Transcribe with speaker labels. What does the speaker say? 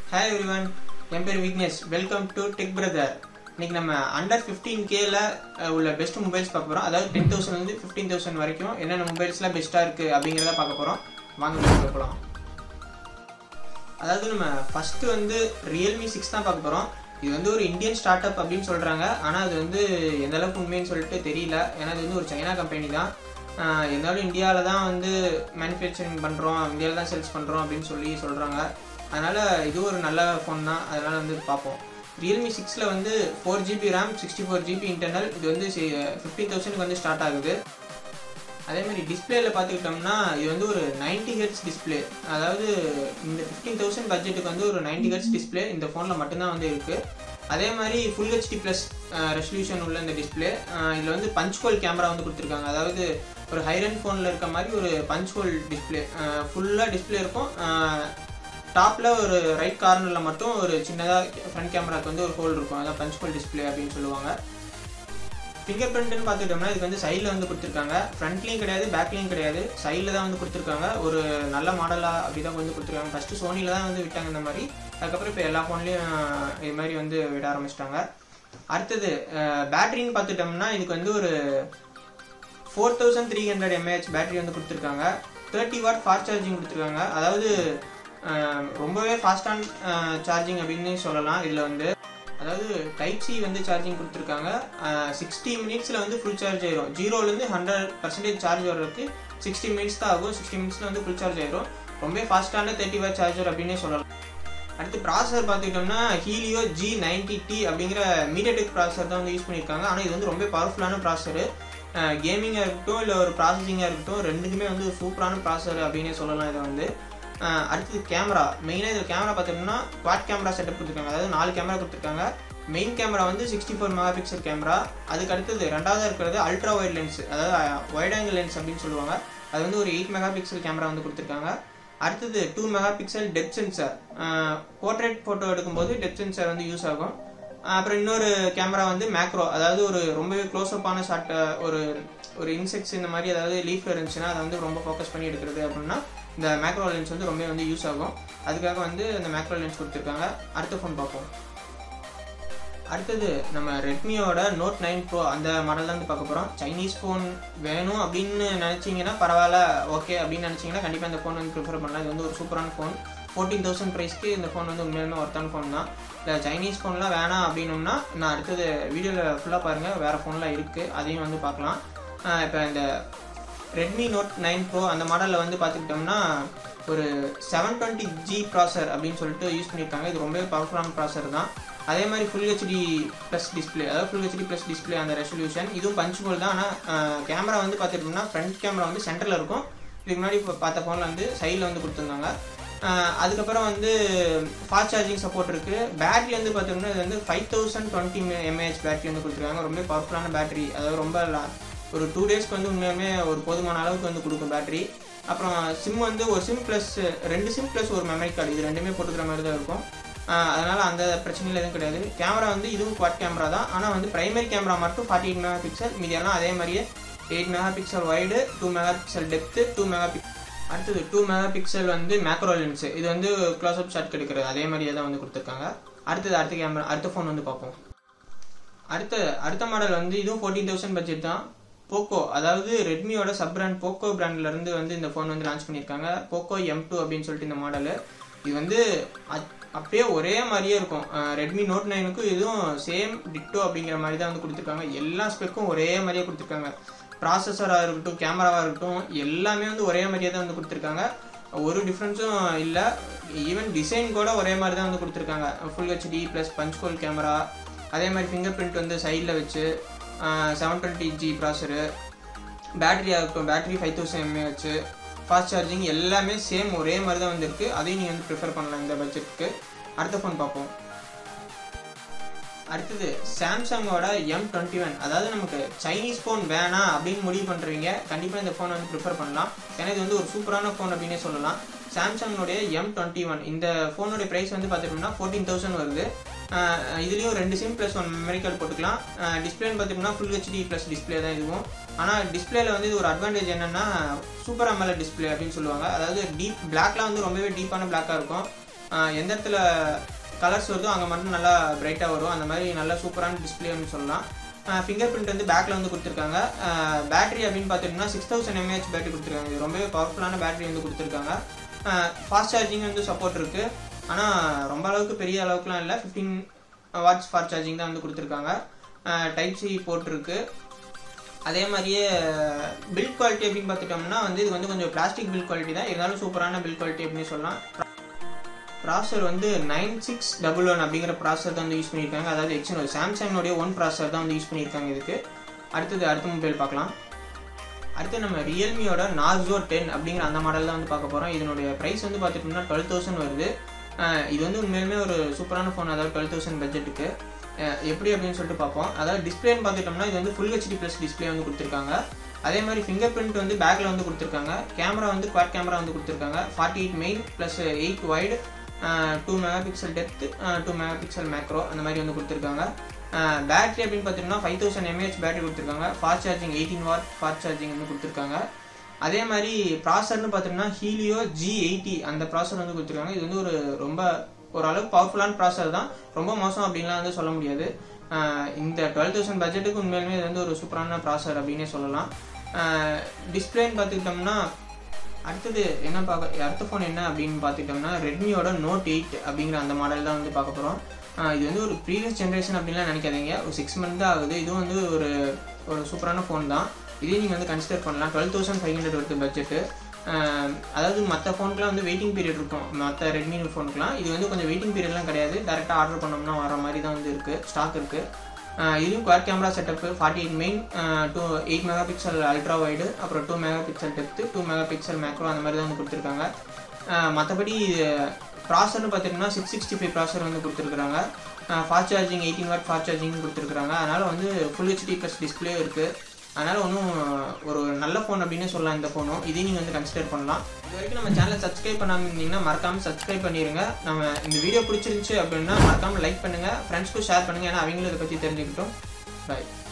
Speaker 1: hi everyone என் பேர் Vignesh welcome to tech brother இன்னைக்கு நம்ம அண்டர் ஃபிஃப்டீன் கேல உள்ள பெஸ்ட் மொபைல்ஸ் பார்க்க போகிறோம் அதாவது டென் தௌசண்ட் வந்து ஃபிஃப்டீன் தௌசண்ட் வரைக்கும் என்னென்ன மொபைல்ஸ்லாம் பெஸ்ட்டாக இருக்குது அப்படிங்கிறத பார்க்க போகிறோம் வாங்க வீடியோ போகலாம் அதாவது நம்ம ஃபஸ்ட்டு வந்து ரியல்மி சிக்ஸ் தான் பார்க்க போகிறோம் இது வந்து ஒரு இந்தியன் ஸ்டார்ட் அப் அப்படின்னு சொல்கிறாங்க ஆனால் அது வந்து எந்த அளவுக்கு உண்மைன்னு சொல்லிட்டு தெரியல ஏன்னா இது வந்து ஒரு சைனா கம்பெனி தான் ஆஹ் இருந்தாலும் இந்தியாவில் தான் வந்து மேனுஃபேக்சரிங் பண்ணுறோம் இந்தியாவில் தான் சேல்ஸ் பண்ணுறோம் அப்படின்னு சொல்லி சொல்கிறாங்க அதனால் இது ஒரு நல்ல ஃபோன் தான் அதனால் வந்து பார்ப்போம் ரியல்மி சிக்ஸில் வந்து four GB RAM sixty four GB internal இது வந்து ஃபிஃப்டீன் தௌசண்ட்க்கு வந்து ஸ்டார்ட் ஆகுது அதே மாதிரி டிஸ்பிளேல பார்த்துக்கிட்டோம்னா இது வந்து ஒரு 90 ஹெர்ட்ஸ் டிஸ்பிளே அதாவது இந்த ஃபிஃப்டீன் தௌசண்ட் பட்ஜெட்டுக்கு வந்து ஒரு 90 ஹெர்ட்ஸ் டிஸ்பிளே இந்த ஃபோனில் மட்டும்தான் வந்து இருக்குது அதே மாதிரி ஃபுல் ஹெச்டி ப்ளஸ் ரெசல்யூஷன் உள்ள இந்த டிஸ்பிளே இதில் வந்து பஞ்ச் ஹோல் கேமரா வந்து கொடுத்துருக்காங்க அதாவது ஒரு ஹைரன் ஃபோனில் இருக்க மாதிரி ஒரு பஞ்ச் ஹோல் டிஸ்பிளே ஃபுல்லாக டிஸ்பிளே இருக்கும் டாப்பில் ஒரு ரைட் கார்னரில் மட்டும் ஒரு சின்னதாக ஃப்ரண்ட் கேமராக்கு வந்து ஒரு ஹோல் இருக்கும் அதான் பஞ்ச் ஹோல் டிஸ்பிளே அப்படின்னு சொல்லுவாங்க ஃபிங்கர் பிரிண்ட்னு பார்த்துக்கிட்டோம்னா இதுக்கு வந்து சைடில் வந்து கொடுத்துருக்காங்க ஃப்ரண்ட்லேயும் கிடையாது பேக்லேயும் கிடையாது சைடில் தான் வந்து கொடுத்துருக்காங்க ஒரு நல்ல மாடலாக அப்படி தான் வந்து கொடுத்துருக்காங்க ஃபஸ்ட்டு சோனியில் தான் வந்து விட்டாங்க இந்த மாதிரி அதுக்கப்புறம் இப்போ எல்லா ஃபோன்லேயும் இது மாதிரி வந்து விட ஆரம்பிச்சிட்டாங்க அடுத்தது பேட்டரின்னு பார்த்துட்டோம்னா இதுக்கு வந்து ஒரு four thousand three hundred mAh battery வந்து கொடுத்துருக்காங்க தேர்ட்டி வாட் ஃபாஸ்ட் சார்ஜிங் கொடுத்துருக்காங்க அதாவது ரொம்பவே ஃபாஸ்டான சார்ஜிங் அப்படின்னு சொல்லலாம் இதில் வந்து அதாவது டைப் சி வந்து சார்ஜிங் கொடுத்துருக்காங்க சிக்ஸ்டி மினிட்ஸில் வந்து ஃபுல் சார்ஜ் ஆயிரும் ஜீரோலேருந்து ஹண்ட்ரட் பர்சன்டேஜ் சார்ஜ் வர்றதுக்கு சிக்ஸ்டி மினிட்ஸ் தான் ஆகும் சிக்ஸ்டி மினிட்ஸில் வந்து ஃபுல் சார்ஜ் ஆயிரும் ரொம்ப ஃபாஸ்ட்டான தேர்ட்டி வாட் சார்ஜர் அப்படின்னே சொல்லலாம் அடுத்து ப்ராசஸர் பார்த்துக்கிட்டோம்னா ஹீலியோ ஜி நைன்டி டி அப்படிங்கிற மீடியாடெக் ப்ராசஸர் தான் வந்து யூஸ் பண்ணியிருக்காங்க ஆனால் இது வந்து ரொம்ப பவர்ஃபுல்லான ப்ராசஸர் கேமிங்காக இருக்கட்டும் இல்லை ஒரு ப்ராசஸிங்காக இருக்கட்டும் ரெண்டுக்குமே வந்து ஒரு சூப்பரான ப்ராசஸர் அப்படின்னே சொல்லலாம் இதை வந்து அடுத்தது கேமரா மெயினாக இதில் கேமரா பார்த்தோம்னா குவாட் கேமரா செட்டப் கொடுத்துருக்காங்க அதாவது நாலு கேமரா கொடுத்துருக்காங்க மெயின் கேமரா வந்து sixty four megapixel camera அதுக்கு அடுத்தது ரெண்டாவது இருக்கிறது அல்ட்ரா வைட் லென்ஸ் அதாவது வைட் ஆங்கிள் லென்ஸ் அப்படின்னு சொல்லுவாங்க அது வந்து ஒரு எயிட் மெகா பிக்சல் கேமரா வந்து கொடுத்துருக்காங்க அடுத்தது two megapixel depth sensor portrait photo எடுக்கும்போது டெப் சென்சார் வந்து யூஸ் ஆகும் அப்புறம் இன்னொரு கேமரா வந்து மேக்ரோ அதாவது ஒரு ரொம்பவே க்ளோஸ் அப்பான ஷாட் ஒரு ஒரு இன்செக்ட்ஸ் இந்த மாதிரி அதாவது லீஃப் இருந்துச்சுன்னா அதை வந்து ரொம்ப ஃபோக்கஸ் பண்ணி எடுக்கிறது அப்படின்னா இந்த மேக்ரோ லென்ஸ் வந்து ரொம்ப வந்து யூஸ் ஆகும் அதுக்காக வந்து அந்த மேக்ரோ லென்ஸ் கொடுத்துருக்காங்க அடுத்த ஃபோன் பார்ப்போம் அடுத்தது நம்ம ரெட்மியோட நோட் நைன் ப்ரோ அந்த மாடல் தான் வந்து பார்க்க போகிறோம் சைனீஸ் ஃபோன் வேணும் அப்படின்னு நினச்சிங்கன்னா பரவாயில்ல ஓகே அப்படின்னு நினச்சிங்கன்னா கண்டிப்பாக இந்த ஃபோன் வந்து ப்ரிஃபர் பண்ணலாம் இது வந்து ஒரு சூப்பரான ஃபோன் ஃபோர்டீன் தௌசண்ட் ப்ரைஸ்க்கு இந்த ஃபோன் வந்து உண்மையிலுமே ஒர்த்தான ஃபோன் தான் இல்லை சைனீஸ் ஃபோன்லாம் வேணாம் அப்படின்னோம்னா நான் அடுத்தது வீடியோவில் ஃபுல்லாக பாருங்கள் வேறு ஃபோன்லாம் இருக்குது அதையும் வந்து பார்க்கலாம் இப்போ இந்த ரெட்மி நோட் நைன் ப்ரோ அந்த மாடலில் வந்து பார்த்துக்கிட்டோம்னா ஒரு செவன் டுவெண்ட்டி ஜி ப்ராசர் அப்படின்னு சொல்லிட்டு யூஸ் பண்ணியிருக்காங்க இது ரொம்பவே பவர்ஃபுல்லான ப்ராசர் தான் அதே மாதிரி ஃபுல் ஹெச்டி ப்ளஸ் டிஸ்பிளே அதாவது ஃபுல் ஹெச்டி ப்ளஸ் டிஸ்பிளே அந்த ரெசல்யூஷன் இதுவும் பஞ்ச் ஹோல் தான் ஆனால் கேமரா வந்து பார்த்துட்டோம்னா ஃப்ரண்ட் கேமரா வந்து சென்டரில் இருக்கும் இதுக்கு முன்னாடி இப்போ பார்த்த ஃபோனில் வந்து சைடில் வந்து கொடுத்துருந்தாங்க அதுக்கப்புறம் வந்து ஃபாஸ்ட் சார்ஜிங் சப்போர்ட் இருக்குது பேட்டரி வந்து பார்த்தோம்னா இது வந்து five thousand twenty mAh battery வந்து கொடுத்துருக்காங்க ரொம்ப பவர்ஃபுல்லான பேட்டரி அதாவது ரொம்ப ஒரு டூ டேஸ்க்கு வந்து உண்மையுமே ஒரு போதுமான அளவுக்கு வந்து கொடுக்கும் பேட்டரி அப்புறம் சிம் வந்து ஒரு சிம் ப்ளஸ் ரெண்டு சிம் ப்ளஸ் ஒரு மெமரி கார்டு இது ரெண்டுமே போட்டுக்கிற மாதிரி தான் இருக்கும் அதனால் அந்த பிரச்சனையில் எதுவும் கிடையாது கேமரா வந்து இதுவும் குவாட் கேமரா தான் ஆனால் வந்து பிரைமரி கேமரா மட்டும் ஃபார்ட்டி எயிட் மெகா பிக்சல் மீதியெல்லாம் அதே மாதிரியே eight megapixel wide two megapixel depth two mega pic அடுத்தது டூ மெகா பிக்சல் வந்து மேக்ரோ லென்ஸ் இது வந்து க்ளோஸ் அப் ஷாட் எடுக்கிறது அதே மாதிரியே தான் வந்து கொடுத்துருக்காங்க அடுத்தது அடுத்த கேமரா அடுத்த ஃபோன் வந்து பார்ப்போம் அடுத்த அடுத்த மாடல் வந்து இதுவும் ஃபோர்டீன் தௌசண்ட் பட்ஜெட் தான் போக்கோ அதாவது ரெட்மியோட சப் பிராண்ட் போக்கோ பிராண்ட்ல இருந்து வந்து இந்த ஃபோன் வந்து லான்ச் பண்ணியிருக்காங்க போக்கோ எம் டூ அப்படின்னு சொல்லிட்டு இந்த மாடலு இது வந்து அப்படியே ஒரே மாதிரியே இருக்கும் ரெட்மி நோட் நைனுக்கும் இதுவும் சேம் டிட்டோ அப்படிங்கிற மாதிரி தான் வந்து கொடுத்துருக்காங்க எல்லா ஸ்பெக்கும் ஒரே மாதிரியே கொடுத்துருக்காங்க ப்ராசஸராக இருக்கட்டும் கேமராவாக இருக்கட்டும் எல்லாமே வந்து ஒரே மாதிரியே தான் வந்து கொடுத்துருக்காங்க ஒரு டிஃப்ரென்ஸும் இல்லை ஈவன் டிசைன் கூட ஒரே மாதிரி தான் வந்து கொடுத்துருக்காங்க full HD plus punch hole camera அதே மாதிரி ஃபிங்கர் பிரிண்ட் வந்து சைடில் வச்சு செவன் டுவெண்ட்டி ஜி ப்ராசரு பேட்டரியாக இருக்கட்டும் battery five thousand mAh fast charging எல்லாமே சேம் ஒரே மாதிரி தான் வந்துருக்கு அதையும் நீங்கள் வந்து ப்ரிஃபர் பண்ணலாம் இந்த பட்ஜெட்டுக்கு அடுத்த ஃபோன் பார்ப்போம் அடுத்தது சாம்சங்கோட எம் டுவெண்ட்டி ஒன் அதாவது நமக்கு சைனீஸ் ஃபோன் வேணாம் அப்படின்னு முடிவு பண்ணுறவங்க கண்டிப்பாக இந்த ஃபோனை வந்து ப்ரிஃபர் பண்ணலாம் ஏன்னா இது வந்து ஒரு சூப்பரான ஃபோன் அப்படின்னே சொல்லலாம் சாம்சங்கோடைய எம் டுவெண்ட்டி ஒன் இந்த ஃபோனுடைய ப்ரைஸ் வந்து பார்த்துட்டோம்னா ஃபோர்டீன் தௌசண்ட் வருது இதுலேயும் ரெண்டு SIM plus one memory card போட்டுக்கலாம் டிஸ்பிளேன்னு பார்த்தோம்னா ஃபுல் ஹெச்டி ப்ளஸ் டிஸ்பிளே தான் இதுவும் ஆனால் டிஸ்பிளேல வந்து இது ஒரு அட்வான்டேஜ் என்னென்னா சூப்பர் அமல டிஸ்பிளே அப்படின்னு சொல்லுவாங்க அதாவது டீப் பிளாக்லாம் வந்து ரொம்பவே டீப்பான பிளாக்காக இருக்கும் எந்த இடத்துல கலர்ஸ் வருதோ அங்கே மட்டும் நல்லா பிரைட்டாக வரும் அந்த மாதிரி நல்ல சூப்பரான டிஸ்பிளேன்னு சொல்லலாம் ஃபிங்கர் பிரிண்ட் வந்து பேக்கில் வந்து கொடுத்துருக்காங்க பேட்டரி அப்படின்னு பார்த்துட்டோம்னா சிக்ஸ் தௌசண்ட் எம்ஏஹெச் பேட்டரி கொடுத்துருக்காங்க இது ரொம்பவே பவர்ஃபுல்லான பேட்டரி வந்து கொடுத்துருக்காங்க ஃபாஸ்ட் சார்ஜிங் வந்து சப்போர்ட் இருக்குது ஆனால் ரொம்ப அளவுக்கு பெரிய அளவுக்குலாம் இல்லை ஃபிஃப்டீன் வாட்ஸ் ஃபார் சார்ஜிங் தான் வந்து கொடுத்துருக்காங்க டைப் சி போட்டிருக்கு அதே மாதிரியே பில்ட் குவாலிட்டி அப்படின்னு பார்த்துட்டோம்னா வந்து இது வந்து கொஞ்சம் பிளாஸ்டிக் பில்ட் குவாலிட்டி தான் இருந்தாலும் சூப்பரான பில்ட் குவாலிட்டி அப்படின்னு சொல்லலாம் ப்ராசர் வந்து நைன் சிக்ஸ் டபுள் ஒன் அப்படிங்கிற ப்ராசர் தான் வந்து யூஸ் பண்ணியிருக்காங்க அதாவது எக்ஸனோ சாம்சங்கோடைய ஒன் ப்ராசர் தான் வந்து யூஸ் பண்ணியிருக்காங்க இதுக்கு அடுத்தது அடுத்த மொபைல் பார்க்கலாம் அடுத்து நம்ம ரியல்மியோட நார்சோ டென் அப்படிங்கிற அந்த மாடல் தான் வந்து பார்க்க போகிறோம் இதனுடைய ப்ரைஸ் வந்து பார்த்துட்டோம்னா டுவெல் தௌசண்ட் வருது இது வந்து உண்மையிலுமே ஒரு சூப்பரான ஃபோன் அதாவது டுவெல் தௌசண்ட் பட்ஜெட்டுக்கு எப்படி அப்படின்னு சொல்லிட்டு பார்ப்போம் அதாவது டிஸ்பிளேன்னு பார்த்துட்டோம்னா இது வந்து ஃபுல் ஹெச்டி ப்ளஸ் டிஸ்பிளே வந்து கொடுத்துருக்காங்க அதே மாதிரி ஃபிங்கர் பிரிண்ட் வந்து பேக்கில் வந்து கொடுத்துருக்காங்க கேமரா வந்து குவாட் கேமரா வந்து கொடுத்துருக்காங்க forty eight main plus eight wide two megapixel depth two megapixel macro அந்த மாதிரி வந்து கொடுத்துருக்காங்க பேட்டரி அப்படின்னு பார்த்தீங்கன்னா ஃபைவ் தௌசண்ட் எம்ஏஹெச் பேட்டரி கொடுத்துருக்காங்க fast charging eighteen watt fast charging வந்து கொடுத்துருக்காங்க அதே மாதிரி ப்ராசர்னு பார்த்தோம்னா ஹீலியோ ஜி எயிட்டி அந்த ப்ராசர் வந்து கொடுத்துருக்காங்க இது வந்து ஒரு ரொம்ப ஓரளவுக்கு பவர்ஃபுல்லான ப்ராசர் தான் ரொம்ப மோசம் அப்படின்லாம் வந்து சொல்ல முடியாது இந்த டுவெல் தௌசண்ட் பட்ஜெட்டுக்கு உண்மையிலுமே இது வந்து ஒரு சூப்பரான ப்ராசர் அப்படின்னே சொல்லலாம் டிஸ்பிளேன்னு பார்த்துக்கிட்டோம்னா அடுத்தது என்ன பார்க்க அடுத்த ஃபோன் என்ன அப்படின்னு பார்த்துக்கிட்டோம்னா ரெட்மியோட நோட் எயிட் அப்படிங்கிற அந்த மாடல் தான் வந்து பார்க்க போகிறோம் இது வந்து ஒரு ப்ரீவியஸ் ஜென்ரேஷன் அப்படின்லாம் நினைக்காதீங்க ஒரு சிக்ஸ் மந்த் தான் ஆகுது இதுவும் வந்து ஒரு ஒரு சூப்பரான ஃபோன் தான் இதையும் நீங்கள் வந்து கன்சிடர் பண்ணலாம் டுவெல் தௌசண்ட் ஃபைவ் ஹண்ட்ரட் வருது பட்ஜெட்டு அதாவது மற்ற ஃபோனுக்குலாம் வந்து வெயிட்டிங் பீரியட் இருக்கும் மற்ற ரெட்மி ஃபோனுக்குலாம் இது வந்து கொஞ்சம் வெயிட்டிங் பீரியட்லாம் கிடையாது டேரெக்டாக ஆர்டர் பண்ணோம்னா வர மாதிரி தான் வந்து இருக்குது ஸ்டாக் இருக்குது இதுவும் quad camera setup forty eight main two eight megapixel ultra wide அப்புறம் two megapixel depth two megapixel macro அந்த மாதிரி தான் வந்து கொடுத்துருக்காங்க மற்றபடி ப்ராசர்னு பார்த்தீங்கன்னா சிக்ஸ் சிக்ஸ்டி ஃபைவ் ப்ராசர் வந்து கொடுத்துருக்குறாங்க fast charging eighteen watt fast charging கொடுத்துருக்குறாங்க அதனால் வந்து ஃபுல் ஹெச்டி ப்ளஸ் டிஸ்பிளே இருக்குது அதனால் ஒன்றும் ஒரு நல்ல ஃபோன் அப்படின்னு சொல்லலாம் இந்த ஃபோனும் இதையும் நீங்கள் வந்து கன்சிடர் பண்ணலாம் இது வரைக்கும் நம்ம சேனலை சப்ஸ்கிரைப் பண்ணாமல் இருந்தீங்கன்னா மறக்காமல் சப்ஸ்கிரைப் பண்ணிடுங்க நம்ம இந்த வீடியோ பிடிச்சிருந்துச்சு அப்படின்னா மறக்காமல் லைக் பண்ணுங்கள் ஃப்ரெண்ட்ஸ்க்கும் ஷேர் பண்ணுங்கள் ஏன்னா அவங்களும் இதை பற்றி தெரிஞ்சுக்கிட்டோம் பாய்